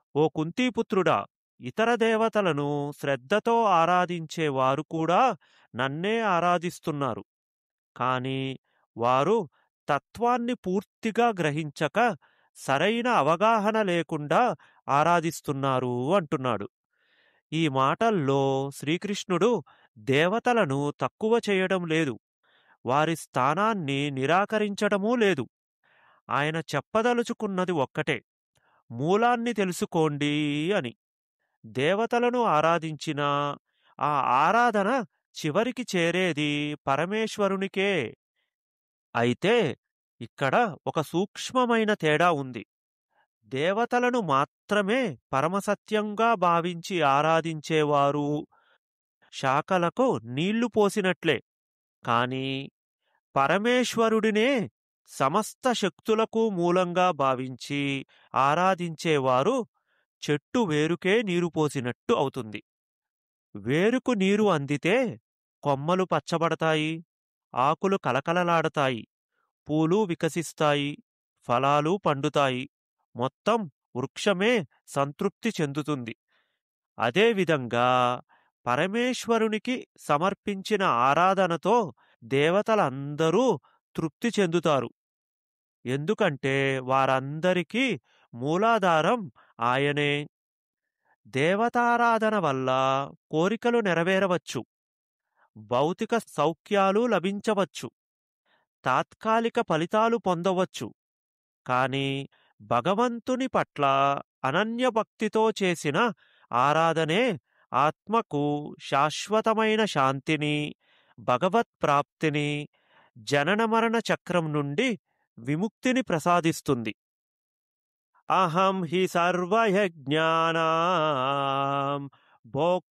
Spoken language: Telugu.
ఓ కుంతీపుత్రుడా ఇతర దేవతలను శ్రద్ధతో ఆరాధించేవారు కూడా నన్నే ఆరాధిస్తున్నారు కాని వారు తత్వాన్ని పూర్తిగా గ్రహించక సరైన అవగాహన లేకుండా ఆరాధిస్తున్నారు అంటున్నాడు ఈ మాటల్లో శ్రీకృష్ణుడు దేవతలను తక్కువ చేయడం లేదు వారి స్థానాన్ని నిరాకరించడమూ లేదు ఆయన చెప్పదలుచుకున్నది ఒక్కటే మూలాన్ని తెలుసుకోండి అని దేవతలను ఆరాధించిన ఆ ఆరాధన చివరికి చేరేది పరమేశ్వరునికే అయితే ఇక్కడ ఒక సూక్ష్మమైన తేడా ఉంది దేవతలను మాత్రమే పరమసత్యంగా భావించి ఆరాధించేవారు శాఖలకు నీళ్లు పోసినట్లే కాని పరమేశ్వరుడినే సమస్త శక్తులకు మూలంగా భావించి ఆరాధించేవారు చెట్టు వేరుకే నీరు పోసినట్టు అవుతుంది వేరుకు నీరు అందితే కొమ్మలు పచ్చబడతాయి ఆకులు కలకలలాడతాయి పూలు వికసిస్తాయి ఫలాలు పండుతాయి మొత్తం వృక్షమే సంతృప్తి చెందుతుంది అదేవిధంగా పరమేశ్వరునికి సమర్పించిన ఆరాధనతో దేవతలందరూ తృప్తి చెందుతారు ఎందుకంటే వారందరికీ మూలాధారం ఆయనే దేవతారాధన వల్ల కోరికలు నెరవేరవచ్చు భౌతిక సౌఖ్యాలు లభించవచ్చు తాత్కాలిక ఫలితాలు పొందవచ్చు కాని భగవంతుని పట్ల అనన్యభక్తితో చేసిన ఆరాధనే ఆత్మకు శాశ్వతమైన శాంతిని భగవత్ప్రాప్తిని జననమరణ చక్రం నుండి విముక్తిని ప్రసాదిస్తుంది అహం హి సర్వయజ్ఞానాం భోక్త